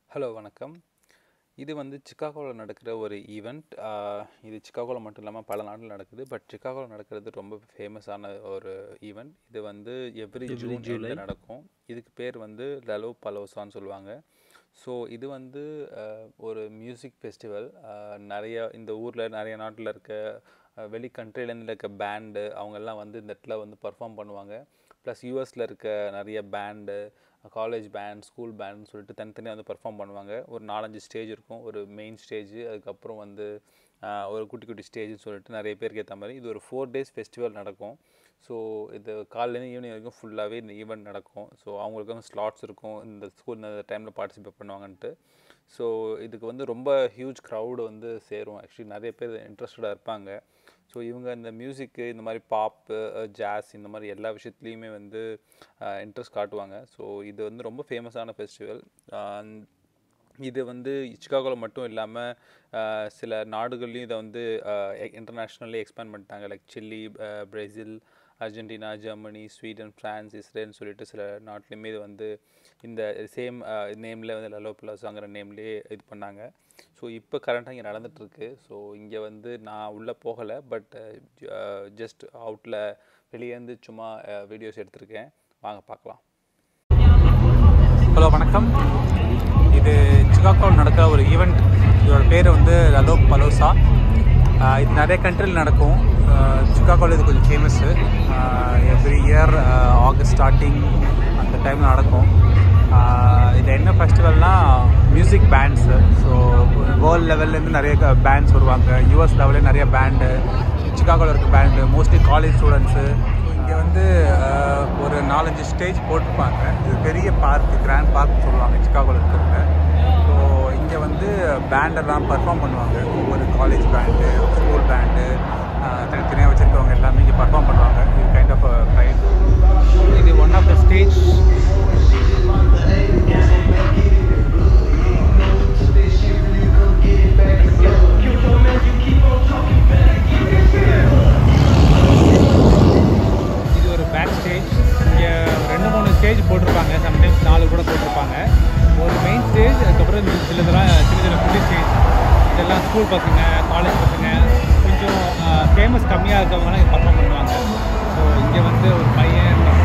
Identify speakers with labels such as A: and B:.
A: hello வணக்கம் இது வந்து சிக்காகோவில் நடக்கிற ஒரு ஈவெண்ட் இது சிக்காகோவில் மட்டும் இல்லாமல் பல நாட்டில் நடக்குது பட் சிக்காகோவில் நடக்கிறது ரொம்ப ஃபேமஸான ஒரு ஈவெண்ட் இது வந்து எவ்ரி ஜூன் ஜூலை நடக்கும் இதுக்கு பேர் வந்து லலோ பலோசான்னு சொல்லுவாங்க ஸோ இது வந்து அஹ், ஒரு மியூசிக் ஃபெஸ்டிவல் நிறைய இந்த ஊரில் நிறைய நாட்டில் இருக்க அஹ், வெளி கண்ட்ரிலேருந்து இருக்க பேண்டு அவங்கெல்லாம் வந்து இந்த இடத்துல வந்து பர்ஃபார்ம் பண்ணுவாங்க ப்ளஸ் யூஎஸில் இருக்க நிறைய பேண்டு காலேஜ் பேண்ட் ஸ்கூல் பேண்ட்னு சொல்லிட்டு தனித்தனியாக வந்து பர்ஃபார்ம் பண்ணுவாங்க ஒரு நாலஞ்சு ஸ்டேஜ் இருக்கும் ஒரு மெயின் ஸ்டேஜ் அதுக்கப்புறம் வந்து ஆஹ், ஒரு குட்டி குட்டி ஸ்டேஜ்னு சொல்லிட்டு நிறைய பேருக்கு ஏற்ற மாதிரி இது ஒரு ஃபோர் டேஸ் ஃபெஸ்டிவல் நடக்கும் ஸோ இது காலையிலேருந்து ஈவினிங் வரைக்கும் ஃபுல்லாகவே இந்த ஈவெண்ட் நடக்கும் ஸோ அவங்களுக்கும் ஸ்லாட்ஸ் இருக்கும் இந்த ஸ்கூல் இந்த டைமில் பார்ட்டிசிபேட் பண்ணுவாங்கன்ட்டு ஸோ இதுக்கு வந்து ரொம்ப ஹியூஜ் க்ரௌடு வந்து சேரும் ஆக்சுவலி நிறைய பேர் இன்ட்ரெஸ்டடாக இருப்பாங்க ஸோ இவங்க இந்த மியூசிக்கு இந்த மாதிரி பாப்பு ஜாஸ் இந்த மாதிரி எல்லா விஷயத்துலேயுமே வந்து இன்ட்ரெஸ்ட் காட்டுவாங்க ஸோ இது வந்து ரொம்ப ஃபேமஸான ஃபெஸ்டிவல் இது வந்து சிக்காகோவில் மட்டும் இல்லாமல் சில நாடுகள்லையும் இதை வந்து இன்டர்நேஷ்னலி எக்ஸ்பேண்ட் பண்ணிட்டாங்க like Chile Brazil Argentina Germany Sweden France இஸ்ரேல்னு சொல்லிட்டு சில நாட்டிலையுமே இது வந்து இந்த சேம் நேமில் வந்து லலோ பிளாஸாங்கிற நேம்லேயே இது பண்ணாங்க ஸோ இப்போ கரண்ட்டாக இங்கே நடந்துகிட்ருக்கு ஸோ இங்கே வந்து நான் உள்ளே போகலை பட் ஜஸ்ட் அவுட்டில் வெளியேருந்து சும்மா வீடியோஸ் எடுத்திருக்கேன் வாங்க பார்க்கலாம்
B: ஹலோ வணக்கம் இது சிகாகோவில் நடக்கிற ஒரு ஈவெண்ட் இதோட பேர் வந்து லலோ பலோசா ஆஹ் இது நிறைய கண்ட்ரியில் நடக்கும் ஆஹ் சிகாகோவில் இது கொஞ்சம் famous every year August starting அந்த டைமில் நடக்கும் ஆஹ் இது என்ன ஃபெஸ்டிவல்னால் மியூசிக் பேண்ட்ஸு ஸோ வேர்ல்ட் லெவல்லேருந்து நிறைய பேண்ட்ஸ் வருவாங்க யூஎஸ் லெவலில் நிறைய பேண்டு சிகாகோவில் இருக்க பேண்டு மோஸ்ட்லி காலேஜ் ஸ்டூடெண்ட்ஸு இங்கே வந்து அஹ், ஒரு நாலஞ்சு ஸ்டேஜ் போட்டிருப்பாங்க இது பெரிய பார்க் கிராண்ட் பார்க் சொல்லுவாங்க சிக்காகோவில் இருக்கிறவங்க ஸோ இங்கே வந்து பேண்டெல்லாம் பர்ஃபார்ம் பண்ணுவாங்க ஒவ்வொரு காலேஜ் பேண்டு ஸ்கூல் பேண்டு தனித்தனியாக வச்சுருக்கவங்க எல்லாமே இங்கே பர்ஃபார்ம் பண்ணுவாங்க இது கைண்ட் ஆஃப் ப்ரைட் இது ஒன் ஆஃப் த ஸ்டேஜ் இது ஒரு பேக் ஸ்டேஜ் இங்கே ரெண்டு மூணு ஸ்டேஜ் போட்டிருப்பாங்க சம்டைம்ஸ் நாலு கூட போட்டிருப்பாங்க ஒரு மெயின் ஸ்டேஜ் அதுக்கப்புறம் இந்த சிலதெல்லாம் சின்ன சின்ன குட்டி ஸ்டேஜ் இதெல்லாம் ஸ்கூல் பசங்க காலேஜ் பசங்க கொஞ்சம் ஃபேமஸ் கம்மியாக இருக்கவங்கலாம் இங்கே பர்ஃபார்ம் பண்ணுவாங்க ஸோ இங்கே வந்து ஒரு பையன்